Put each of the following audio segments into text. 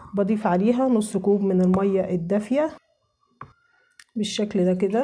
بضيف عليها نص كوب من المية الدافية بالشكل ده كده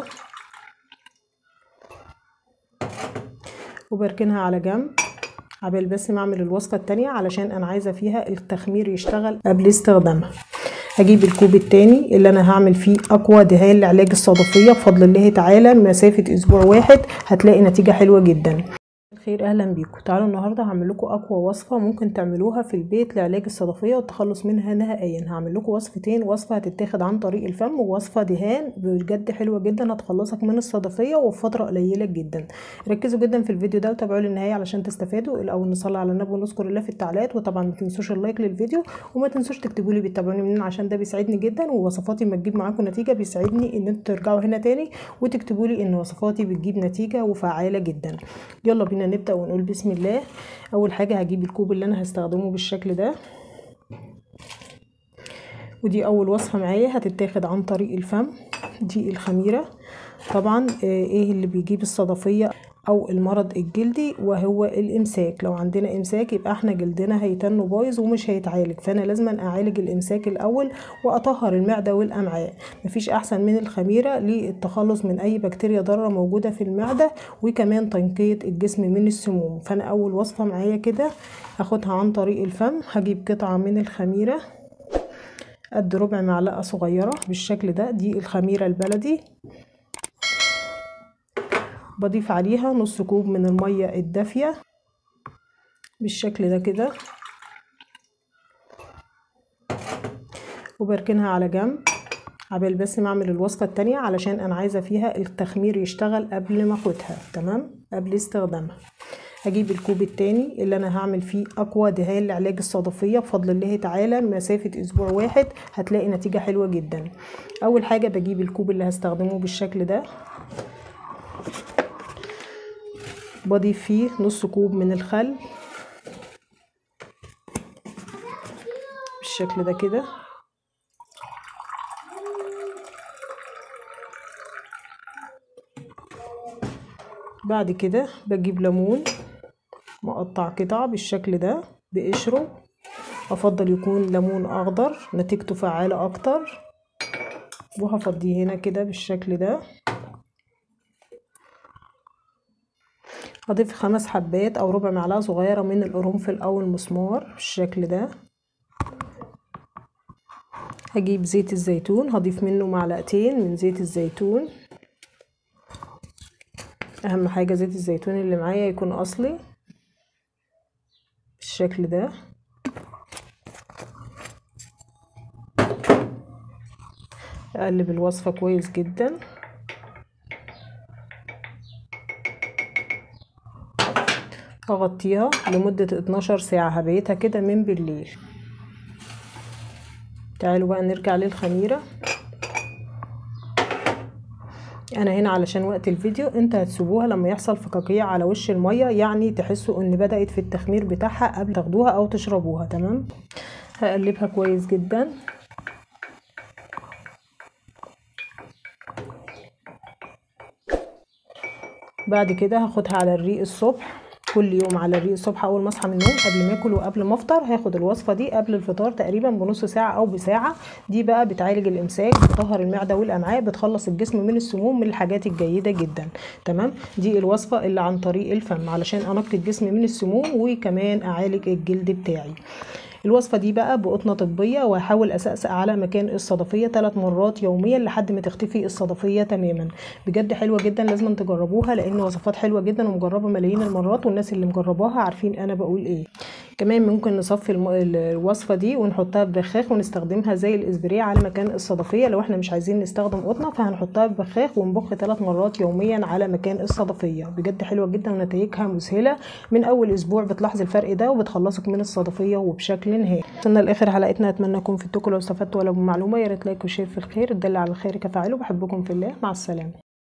وبركنها على جنب عبال بس ما اعمل الوصفة التانية علشان انا عايزة فيها التخمير يشتغل قبل استخدامها هجيب الكوب التاني اللي انا هعمل فيه اقوى دهان لعلاج الصدفية بفضل الله تعالى مسافة اسبوع واحد هتلاقي نتيجة حلوة جدا خير اهلا بيكم تعالوا النهارده هعمل لكم اقوى وصفه ممكن تعملوها في البيت لعلاج الصدفيه والتخلص منها نهائيا هعمل لكم وصفتين وصفه هتتاخد عن طريق الفم ووصفه دهان بجد حلوه جدا هتخلصك من الصدفيه وفي فتره قليله جدا ركزوا جدا في الفيديو ده وتابعوه للنهايه علشان تستفادوا الاول نصلي على النبي ونذكر الله في التعليقات وطبعا ما تنسوش اللايك للفيديو وما تنسوش تكتبوا لي بتتابعوني منين عشان ده بيساعدني جدا ووصفاتي ما تجيب معاكم نتيجه بيساعدني ان انتوا ترجعوا هنا تاني وتكتبوا لي ان وصفاتي بتجيب نتيجه وفعاله جدا يلا بينا نبدا ونقول بسم الله اول حاجه هجيب الكوب اللي انا هستخدمه بالشكل ده ودي اول وصفه معايا هتتاخد عن طريق الفم دي الخميره طبعا ايه اللي بيجيب الصدفيه او المرض الجلدي وهو الامساك لو عندنا امساك يبقى احنا جلدنا هيتن بايظ ومش هيتعالج فانا لازم اعالج الامساك الاول واطهر المعده والامعاء مفيش احسن من الخميره للتخلص من اي بكتيريا ضاره موجوده في المعده وكمان تنقيه الجسم من السموم فانا اول وصفه معايا كده هاخدها عن طريق الفم هجيب قطعه من الخميره قد ربع معلقه صغيره بالشكل ده دي الخميره البلدي بضيف عليها نص كوب من المية الدافية بالشكل ده كده وبركنها على جنب عبال بس ما اعمل الوصفة التانية علشان انا عايزة فيها التخمير يشتغل قبل ما اخدها تمام قبل استخدامها هجيب الكوب التاني اللي انا هعمل فيه اقوى دهان لعلاج الصدفية بفضل الله تعالى مسافة اسبوع واحد هتلاقي نتيجة حلوة جدا اول حاجة بجيب الكوب اللي هستخدمه بالشكل ده بضيف فيه نص كوب من الخل بالشكل ده كده بعد كده بجيب ليمون مقطع قطع بالشكل ده بقشره افضل يكون ليمون اخضر نتيجته فعالة اكتر وهفضيه هنا كده بالشكل ده هضيف خمس حبات او ربع معلقه صغيره من القرنفل او المسمار بالشكل ده هجيب زيت الزيتون هضيف منه معلقتين من زيت الزيتون اهم حاجه زيت الزيتون اللي معايا يكون اصلي بالشكل ده اقلب الوصفه كويس جدا هغطيها لمدة 12 ساعة هبيتها كده من بالليل تعالوا بقى نرجع للخميرة انا هنا علشان وقت الفيديو انت هتسيبوها لما يحصل فقاقيع على وش المية يعني تحسوا ان بدأت في التخمير بتاعها قبل تاخدوها او تشربوها تمام هقلبها كويس جدا بعد كده هاخدها على الريق الصبح كل يوم على الريق الصبح اول ما اصحى من النوم قبل ما اكل وقبل ما افطر هاخد الوصفه دي قبل الفطار تقريبا بنص ساعه او بساعه دي بقى بتعالج الامساك بتطهر المعده والامعاء بتخلص الجسم من السموم من الحاجات الجيده جدا تمام دي الوصفه اللي عن طريق الفم علشان انقي الجسم من السموم وكمان اعالج الجلد بتاعي الوصفة دي بقى بقطنة طبية وهحاول أسقسق على مكان الصدفية ثلاث مرات يوميا لحد ما تختفي الصدفية تماما بجد حلوة جدا لازم تجربوها لأن وصفات حلوة جدا ومجربة ملايين المرات والناس اللي مجرباها عارفين أنا بقول إيه كمان ممكن نصفي الم... الوصفة دي ونحطها ببخاخ ونستخدمها زي الإسبريه على مكان الصدفية لو احنا مش عايزين نستخدم قطنة فهنحطها ببخاخ ونبخ ثلاث مرات يوميا على مكان الصدفية بجد حلوة جدا ونتائجها مسهلة من أول أسبوع بتلاحظ الفرق ده وبتخلصك من الصدفية وبشكل نهائي وصلنا لاخر حلقتنا اتمنى اكون فدتكم لو استفدتوا ولو بمعلومه يا ريت لايك وشير في الخير الدل على الخير كفاعله بحبكم في الله مع السلامه